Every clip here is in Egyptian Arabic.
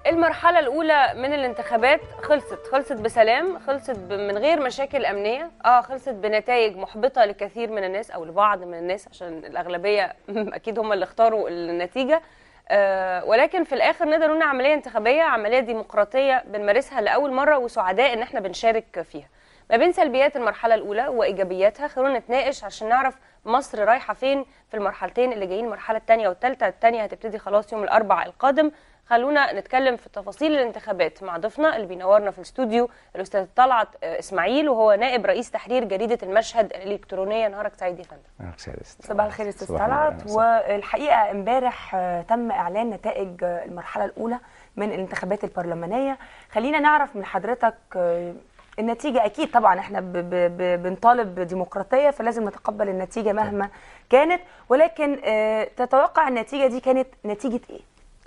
المرحلة الأولى من الانتخابات خلصت خلصت بسلام خلصت ب- من غير مشاكل أمنية اه خلصت بنتائج محبطة لكثير من الناس أو لبعض من الناس عشان الأغلبية أكيد هم اللي اختاروا النتيجة آه ولكن في الآخر نقدر نقول إنها عملية انتخابية عملية ديمقراطية بنمارسها لأول مرة وسعداء إن احنا بنشارك فيها ما بين سلبيات المرحلة الأولى وإيجابياتها خلونا نتناقش عشان نعرف مصر رايحة فين في المرحلتين اللي جايين المرحلة الثانية والثالثة الثانية هتبتدي خلاص يوم الأربع القادم خلونا نتكلم في تفاصيل الانتخابات مع ضيفنا اللي بينورنا في الاستوديو الاستاذ طلعت آه، اسماعيل وهو نائب رئيس تحرير جريده المشهد الالكترونيه نهارك سعيد يا فندم صباح الخير يا استاذ صباح النور، طلعت أهلا وسهلا. والحقيقه امبارح آه، تم اعلان نتائج آه، المرحله الاولى من الانتخابات البرلمانيه خلينا نعرف من حضرتك آه، النتيجه اكيد طبعا احنا ب ب ب بنطالب بديمقراطيه فلازم نتقبل النتيجه مهما كانت ولكن آه، تتوقع النتيجه دي كانت نتيجه ايه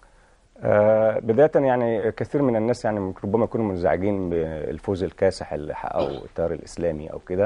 آه، بداية يعني كثير من الناس يعني ربما يكونوا منزعجين بالفوز الكاسح اللي حققه التيار الإسلامي أو كده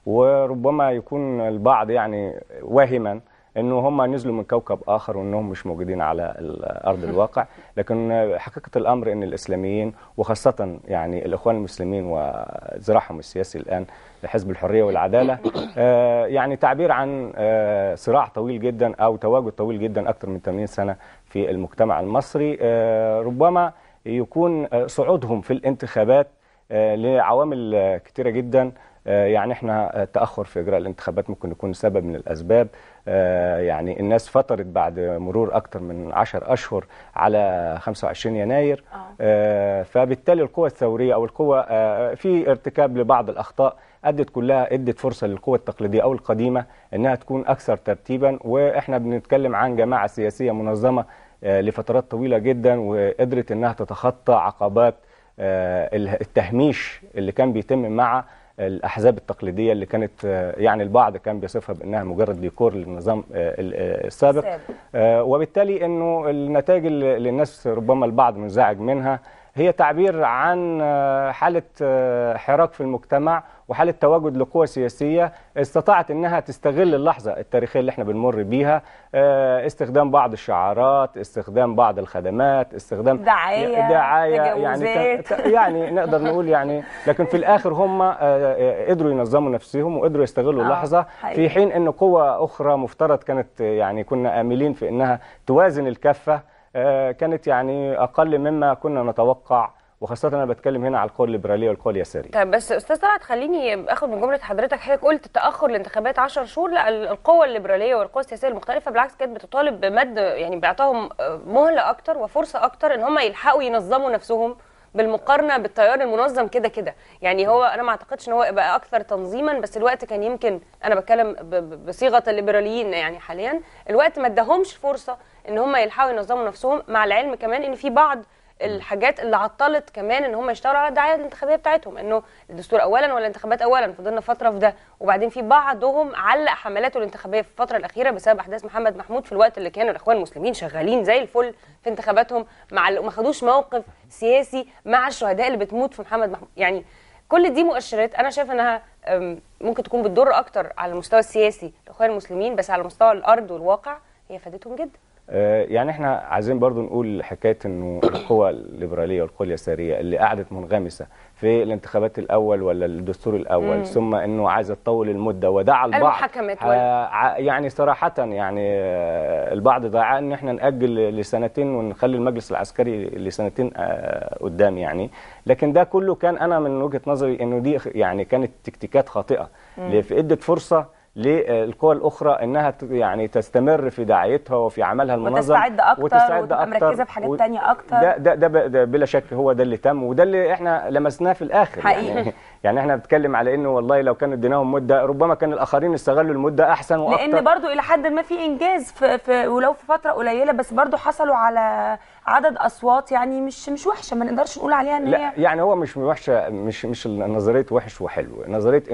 وربما يكون البعض يعني واهما انه هم نزلوا من كوكب اخر وانهم مش موجودين على ال- ارض الواقع لكن حقيقه الامر ان الاسلاميين وخاصه يعني الاخوان المسلمين وذراعهم السياسي الان حزب الحريه والعداله آه، يعني تعبير عن آه، صراع طويل جدا او تواجد طويل جدا اكثر من 80 سنه في المجتمع المصري آه، ربما يكون آه، صعودهم في الانتخابات آه، لعوامل آه، كتيره جدا آه، يعني احنا آه، تاخر في اجراء الانتخابات ممكن يكون سبب من الاسباب آه، يعني الناس فترت بعد مرور اكثر من 10 اشهر على 25 يناير آه. آه، فبالتالي القوى الثوريه او القوى آه، في ارتكاب لبعض الاخطاء ادت كلها ادت فرصه للقوى التقليديه او القديمه انها تكون اكثر ترتيبا واحنا بنتكلم عن جماعه سياسيه منظمه آه، لفترات طويله جدا وقدرت انها تتخطى عقبات آه، التهميش اللي كان بيتم مع الاحزاب التقليديه اللي كانت آه، يعني البعض كان بيصفها بانها مجرد ديكور للنظام آه، ال- آه، السابق السابق. آه، وبالتالي انه النتائج اللي اللي الناس ربما البعض منزعج منها هي تعبير عن آه، حاله آه، حراك في المجتمع وحاله تواجد لقوى سياسيه استطاعت انها تستغل اللحظه التاريخيه اللي احنا بنمر بيها آه، استخدام بعض الشعارات استخدام بعض الخدمات استخدام دعاية، دعايه يعني تجاوزات. ت- يعني نقدر نقول يعني لكن في الاخر هم آه، آه، قدروا ينظموا نفسهم وقدروا يستغلوا آه، اللحظه حقيقي. في حين ان قوى اخرى مفترض كانت يعني كنا املين في انها توازن الكفه آه، كانت يعني اقل مما كنا نتوقع وخاصه انا بتكلم هنا على القوى الليبراليه والقوى اليساريه طيب بس استاذ طلعت خليني اخد من جمله حضرتك حضرتك قلت تاخر الانتخابات 10 شهور لا ال- القوى الليبراليه والقوى السياسيه المختلفه بالعكس كانت بتطالب بمد يعني باعطائهم آه، مهله اكتر وفرصه اكتر ان هم يلحقوا ينظموا نفسهم بالمقارنه بالتيار المنظم كده كده يعني هو انا ما اعتقدش ان هو بقى اكثر تنظيما بس الوقت كان يمكن انا بتكلم ب- ب- بصيغه الليبراليين يعني حاليا الوقت ما اداهمش فرصه ان هم يلحقوا ينظموا نفسهم مع العلم كمان ان في بعض الحاجات اللي عطلت كمان ان هم يشتغلوا على الدعايه الانتخابيه بتاعتهم انه الدستور اولا ولا الانتخابات اولا فضلنا فتره في ده وبعدين في بعضهم علق حملاته الانتخابيه في الفتره الاخيره بسبب احداث محمد محمود في الوقت اللي كانوا الاخوان المسلمين شغالين زي الفل في انتخاباتهم مع ال- ما خدوش موقف سياسي مع الشهداء اللي بتموت في محمد محمود يعني كل دي مؤشرات انا شايفه انها أم، ممكن تكون بتضر اكتر على المستوى السياسي الاخوان المسلمين بس على مستوى الارض والواقع هي فادتهم جدا آه، يعني احنا عايزين برضو نقول حكايه انه القوى الليبراليه والقوى اليساريه اللي قعدت منغمسه في الانتخابات الاول ولا الدستور الاول مم. ثم انه عايزه تطول المده ودعا البعض المحاكمات وال- آه، ع- يعني صراحه يعني آه، البعض دعا ان احنا ناجل لسنتين ونخلي المجلس العسكري لسنتين آه، قدام يعني لكن ده كله كان انا من وجهه نظري انه دي يعني كانت تكتيكات خاطئه في ادت فرصه للقوى الاخرى انها ت- يعني تستمر في دعايتها وفي عملها المنظم وتستعد اكتر وتستعد وتبقى أكتر. مركزه في حاجات و- تانية اكتر ده ده, ده, ب- ده بلا شك هو ده اللي تم وده اللي احنا لمسناه في الاخر حقيقي. يعني يعني احنا بنتكلم على انه والله لو كانوا اديناهم مده ربما كان الاخرين استغلوا المده احسن واكتر لان برضو الى حد ما في انجاز في, في ولو في فتره قليله بس برضو حصلوا على عدد اصوات يعني مش مش وحشه ما نقدرش نقول عليها ان لا هي يعني هو مش وحشه مش مش نظريه وحش وحلو نظريه انه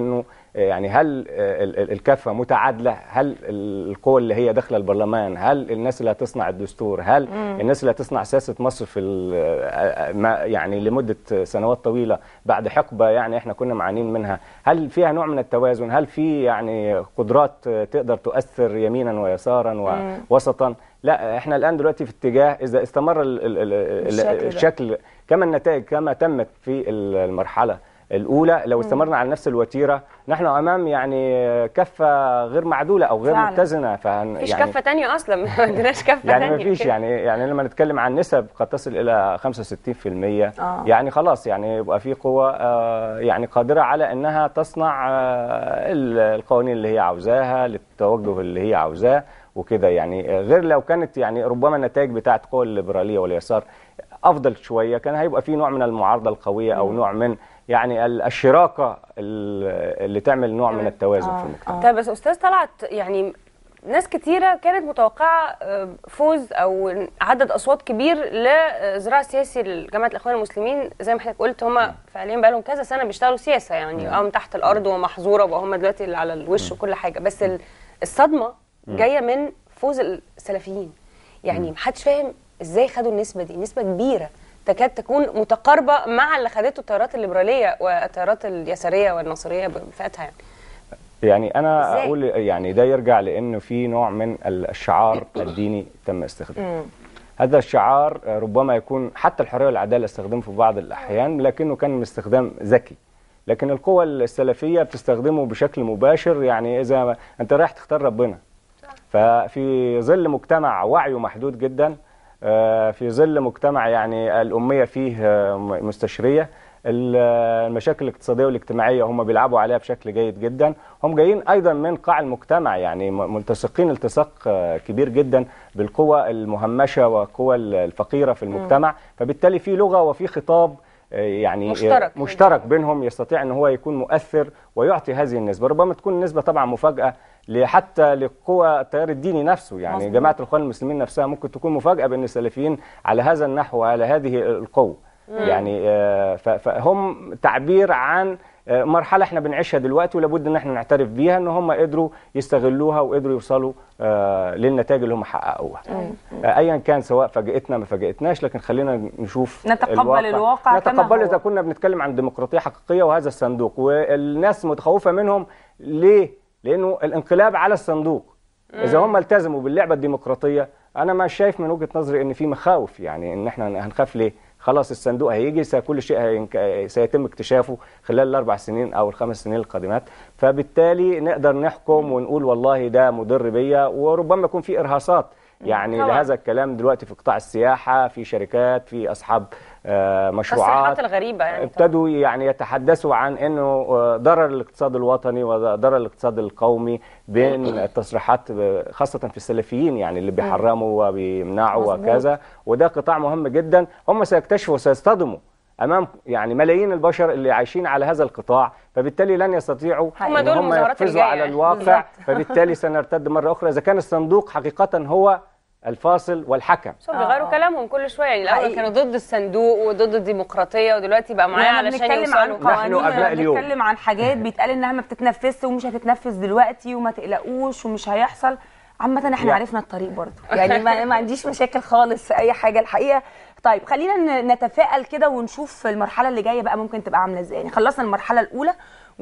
يعني هل ال- ال- الكفه متعادله هل القوى اللي هي داخله البرلمان هل الناس اللي هتصنع الدستور هل الناس اللي هتصنع سياسه مصر في ال- ما يعني لمده سنوات طويله بعد حقبه يعني احنا كنا معانين منها هل فيها نوع من التوازن هل في يعني قدرات تقدر تؤثر يمينا ويسارا ووسطا لا احنا الان دلوقتي في اتجاه اذا استمر ال ال ال بالشكل ده. الشكل كما النتائج كما تمت في المرحله الاولى لو استمرنا على نفس الوتيره نحن امام يعني كفه غير معدوله او غير فعلا. متزنه فهن مفيش يعني كفه تانية اصلا ما عندناش كفه يعني تانية ما فيش كده. يعني يعني لما نتكلم عن نسب قد تصل الى 65% آه. يعني خلاص يعني يبقى في قوى آه، يعني قادره على انها تصنع آه، ال- القوانين اللي هي عاوزاها للتوجه اللي هي عاوزاه وكده يعني آه، غير لو كانت يعني ربما النتائج بتاعت قوى الليبراليه واليسار افضل شويه كان هيبقى في نوع من المعارضه القويه او نوع من يعني ال- الشراكه ال- اللي تعمل نوع من التوازن آه، في المجتمع آه. طيب بس استاذ طلعت يعني ناس كتيره كانت متوقعه آه، فوز او عدد اصوات كبير لزراعه السياسي لجماعه الاخوان المسلمين زي ما حضرتك قلت هم فعليا بقى لهم كذا سنه بيشتغلوا سياسه يعني اه من تحت الارض ومحظوره وهم دلوقتي اللي على الوش وكل حاجه بس ال- الصدمه جايه من فوز السلفيين يعني محدش فاهم ازاي خدوا النسبه دي نسبه كبيره تكاد تكون متقاربه مع اللي خدته التيارات الليبراليه والتيارات اليساريه والنصريه بفئاتها يعني يعني انا إزاي؟ اقول يعني ده يرجع لانه في نوع من الشعار الديني تم استخدامه هذا الشعار آه، ربما يكون حتى الحريه والعداله استخدمه في بعض الاحيان لكنه كان استخدام ذكي لكن القوى السلفيه بتستخدمه بشكل مباشر يعني اذا ما- انت رايح تختار ربنا ففي ظل مجتمع وعيه محدود جدا آه، في ظل مجتمع يعني الأمية فيه آه، م- مستشرية ال- المشاكل الاقتصادية والاجتماعية هم بيلعبوا عليها بشكل جيد جدا هم جايين أيضا من قاع المجتمع يعني م- ملتصقين التصاق آه، كبير جدا بالقوى المهمشة والقوى الفقيرة في المجتمع فبالتالي في لغة وفي خطاب آه، يعني مشترك. مشترك بينهم يستطيع ان هو يكون مؤثر ويعطي هذه النسبه ربما تكون النسبه طبعا مفاجاه ل- حتى لقوى التيار الديني نفسه يعني مظبوط. جماعه الاخوان المسلمين نفسها ممكن تكون مفاجاه بين السلفيين على هذا النحو وعلى هذه القوه يعني آه، ف- فهم تعبير عن آه، مرحله احنا بنعيشها دلوقتي ولابد ان احنا نعترف بيها ان هم قدروا يستغلوها وقدروا يوصلوا آه، للنتائج اللي هم حققوها آه، ايا كان سواء فاجئتنا ما فاجئتناش لكن خلينا نشوف نتقبل الواقع كما نتقبل هو. اذا كنا بنتكلم عن ديمقراطيه حقيقيه وهذا الصندوق والناس متخوفه منهم ليه؟ لانه الانقلاب على الصندوق اذا هم التزموا باللعبه الديمقراطيه انا ما شايف من وجهه نظري ان في مخاوف يعني ان احنا هنخاف ليه؟ خلاص الصندوق هيجي س- كل شيء هينك- سيتم اكتشافه خلال الاربع سنين او الخمس سنين القادمات فبالتالي نقدر نحكم ونقول والله ده مضر بيا وربما يكون في ارهاصات يعني طبعاً. لهذا الكلام دلوقتي في قطاع السياحه في شركات في اصحاب آه، مشروعات التصريحات الغريبه يعني ابتدوا يعني يتحدثوا عن انه آه، ضرر الاقتصاد الوطني وضرر الاقتصاد القومي بين التصريحات آه، خاصه في السلفيين يعني اللي بيحرموا وبيمنعوا مظبوط. وكذا وده قطاع مهم جدا هم سيكتشفوا وسيصطدموا امام يعني ملايين البشر اللي عايشين على هذا القطاع فبالتالي لن يستطيعوا هم إن دول هم المظاهرات اللي يقفزوا جاية على يعني. الواقع بالظبط. فبالتالي سنرتد مره اخرى اذا كان الصندوق حقيقه هو الفاصل والحكم بس هم بيغيروا آه. كلامهم كل شويه يعني الاول حقيقي. كانوا ضد الصندوق وضد الديمقراطيه ودلوقتي بقى معايا لما علشان بنتكلم عن يوصلوا نحن قوانين أبناء اليوم. بنتكلم عن حاجات بيتقال انها ما بتتنفذش ومش هتتنفذ دلوقتي وما تقلقوش ومش هيحصل عامة احنا يعني- عرفنا الطريق برضو يعني ما, ما عنديش مشاكل خالص في اي حاجة الحقيقة طيب خلينا ن- نتفائل كده ونشوف المرحلة اللي جاية بقى ممكن تبقى عاملة ازاي يعني خلصنا المرحلة الأولى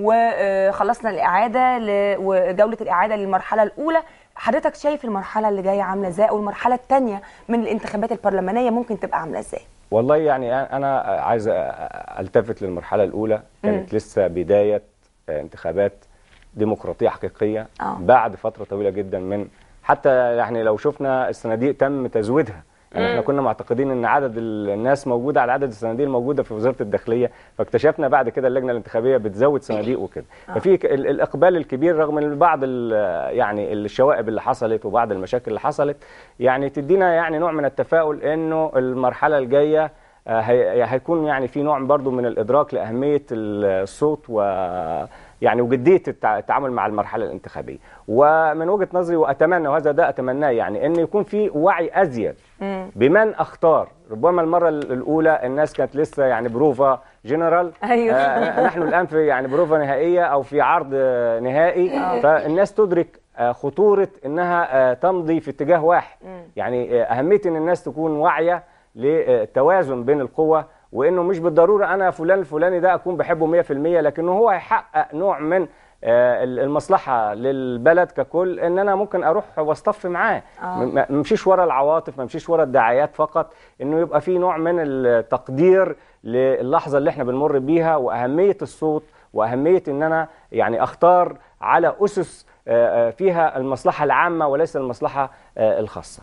وخلصنا الإعادة ل- وجولة الإعادة للمرحلة الأولى حضرتك شايف المرحلة اللي جاية عاملة ازاي والمرحلة الثانية من الانتخابات البرلمانية ممكن تبقى عاملة ازاي والله يعني انا عايز التفت للمرحله الاولى كانت لسه بدايه انتخابات ديمقراطيه حقيقيه آه. بعد فتره طويله جدا من حتى يعني لو شفنا الصناديق تم تزويدها يعني احنا كنا معتقدين ان عدد الناس موجوده على عدد الصناديق الموجوده في وزاره الداخليه فاكتشفنا بعد كده اللجنه الانتخابيه بتزود صناديق وكده ففي ك- ال- الاقبال الكبير رغم ان بعض ال- يعني الشوائب اللي حصلت وبعض المشاكل اللي حصلت يعني تدينا يعني نوع من التفاؤل انه المرحله الجايه آه، هي- هيكون يعني في نوع برضو من الادراك لاهميه الصوت و يعني وجديه التع- التعامل مع المرحله الانتخابيه ومن وجهه نظري واتمنى وهذا ده اتمناه يعني ان يكون في وعي ازيد بمن اختار ربما المره الاولى الناس كانت لسه يعني بروفا جنرال أيوة. آه نحن الان في يعني بروفا نهائيه او في عرض آه، نهائي فالناس تدرك آه، خطوره انها آه، تمضي في اتجاه واحد يعني آه، اهميه ان الناس تكون واعيه للتوازن بين القوى وانه مش بالضروره انا فلان الفلاني ده اكون بحبه 100% لكنه هو هيحقق نوع من آه، المصلحه للبلد ككل ان انا ممكن اروح واصطف معاه آه. م- ما امشيش ورا العواطف ما امشيش ورا الدعايات فقط انه يبقى في نوع من التقدير للحظه اللي احنا بنمر بيها واهميه الصوت واهميه ان انا يعني اختار على اسس آه، آه، فيها المصلحه العامه وليس المصلحه آه، الخاصه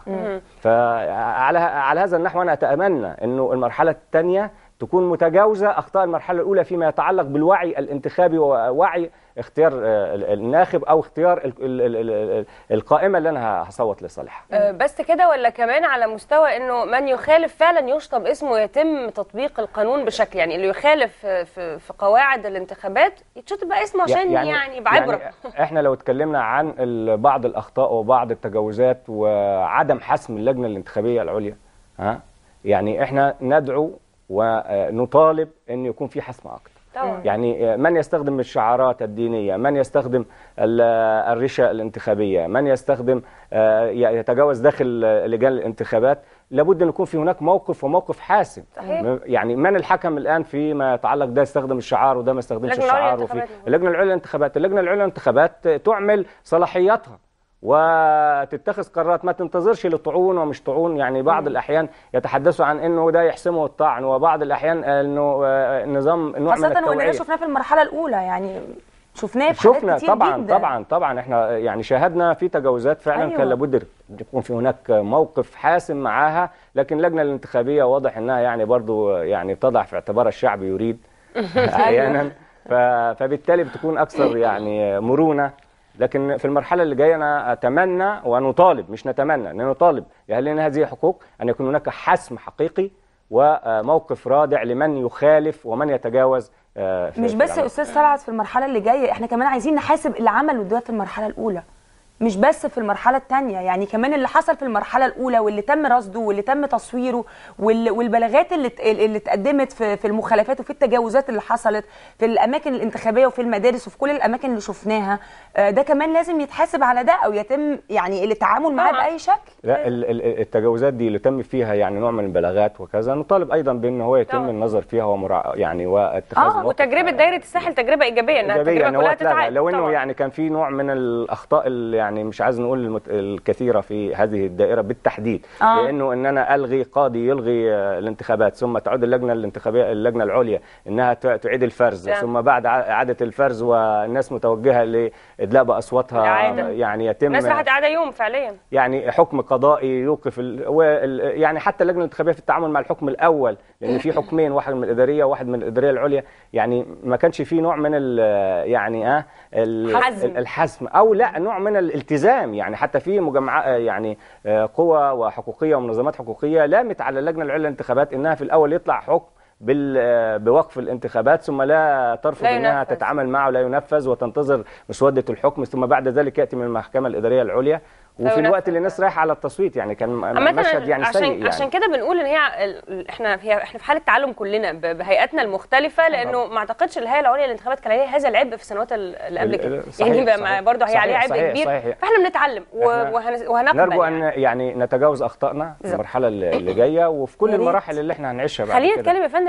فعلى على هذا النحو انا اتامنى انه المرحله الثانيه تكون متجاوزه اخطاء المرحله الاولى فيما يتعلق بالوعي الانتخابي ووعي اختيار آه، الناخب او اختيار ال- ال- ال- ال- القائمه اللي انا هصوت لصالحها آه، بس كده ولا كمان على مستوى انه من يخالف فعلا يشطب اسمه ويتم تطبيق القانون بشكل يعني اللي يخالف في, في, في قواعد الانتخابات يتشطب بقى اسمه عشان يعني, يعني بعبره يعني احنا لو اتكلمنا عن ال- بعض الاخطاء وبعض التجاوزات وعدم حسم اللجنه الانتخابيه العليا ها يعني احنا ندعو ونطالب ان يكون في حسم اكتر طبعا يعني من يستخدم الشعارات الدينيه من يستخدم ال- الرشا الانتخابيه من يستخدم آه، يتجاوز داخل لجان الانتخابات لابد ان يكون في هناك موقف وموقف حاسم صحيح. م- يعني من الحكم الان فيما يتعلق ده يستخدم الشعار وده ما يستخدمش اللجنة العليا الشعار وفي للانتخابات. اللجنه العليا للانتخابات اللجنه العليا للانتخابات تعمل صلاحياتها وتتخذ قرارات ما تنتظرش لطعون ومش طعون يعني بعض الاحيان يتحدثوا عن انه ده يحسمه الطعن وبعض الاحيان انه آه، النظام نوع من خاصة واننا التوعيه شفناه في المرحلة الأولى يعني شفناه في حاجات شفنا كتير طبعا جدا طبعا طبعا احنا يعني شاهدنا في تجاوزات فعلا أيوة. كان لابد يكون في هناك موقف حاسم معاها لكن اللجنه الانتخابيه واضح انها يعني برضو يعني تضع في اعتبار الشعب يريد احيانا ف- فبالتالي بتكون اكثر يعني مرونه لكن في المرحله اللي جايه انا اتمنى ونطالب مش نتمنى ان نطالب لان هذه حقوق ان يكون هناك حسم حقيقي وموقف رادع لمن يخالف ومن يتجاوز آه، في- مش في بس العمل. يا استاذ طلعت في المرحله اللي جايه احنا كمان عايزين نحاسب اللي عمله ده في المرحله الاولى مش بس في المرحله الثانيه يعني كمان اللي حصل في المرحله الاولى واللي تم رصده واللي تم تصويره وال- والبلاغات اللي ات- اللي اتقدمت في في المخالفات وفي التجاوزات اللي حصلت في الاماكن الانتخابيه وفي المدارس وفي كل الاماكن اللي شفناها آه، ده كمان لازم يتحاسب على ده او يتم يعني التعامل معاه طبعاً. باي شكل لا ال- ال- التجاوزات دي اللي تم فيها يعني نوع من البلاغات وكذا نطالب ايضا بان هو يتم طبعا. النظر فيها ومرا يعني واتخاذ آه، موقف وتجربه دايره الساحل تجربه ايجابيه انها إيجابية، التجربه يعني هو كلها اتلغى. تتعاد لو انه طبعاً. يعني كان في نوع من الاخطاء اللي يعني مش عايز نقول المت... الكثيره في هذه الدائره بالتحديد آه. لانه ان انا الغي قاضي يلغي آه، الانتخابات ثم تعود اللجنه الانتخابيه اللجنه العليا انها ت- تعيد الفرز نعم. ثم بعد ع- اعاده الفرز والناس متوجهه لادلاء باصواتها الإعادة. يعني يتم الناس راحت قاعده يوم فعليا يعني حكم قضائي يوقف ال... وال... يعني حتى اللجنه الانتخابيه في التعامل مع الحكم الاول لان في حكمين واحد من الاداريه وواحد من الاداريه العليا يعني ما كانش في نوع من ال... يعني اه ال... حزم. الحسم او لا نوع من الالتزام يعني حتى في مجمعات يعني آه، قوى وحقوقيه ومنظمات حقوقيه لامت على اللجنه العليا للانتخابات انها في الاول يطلع حكم بال آه، بوقف الانتخابات ثم لا ترفض لا انها ينفذ. تتعامل معه لا ينفذ وتنتظر مسوده الحكم ثم بعد ذلك ياتي من المحكمه الاداريه العليا وفي ينفذ. الوقت اللي الناس رايحه على التصويت يعني كان عامة مشهد يعني عشان سيء يعني عشان كده بنقول ان هي ال- احنا هي احنا في حاله تعلم كلنا ب- بهيئاتنا المختلفه لانه ما اعتقدش الهيئه العليا للانتخابات كان عليها هذا العبء في السنوات ال- اللي قبل ال- كده ال- صحيح، يعني بقى صحيح. برضه هي صحيح، عليها عبء صحيح، كبير صحيح. فاحنا بنتعلم و- إحنا وهن- وهنقبل نرجو ان يعني. يعني نتجاوز اخطائنا في بالظبط. المرحله اللي اللي جايه وفي كل يا ريت. المراحل اللي احنا هنعيشها بعد خلينا كده. نتكلم يا فندم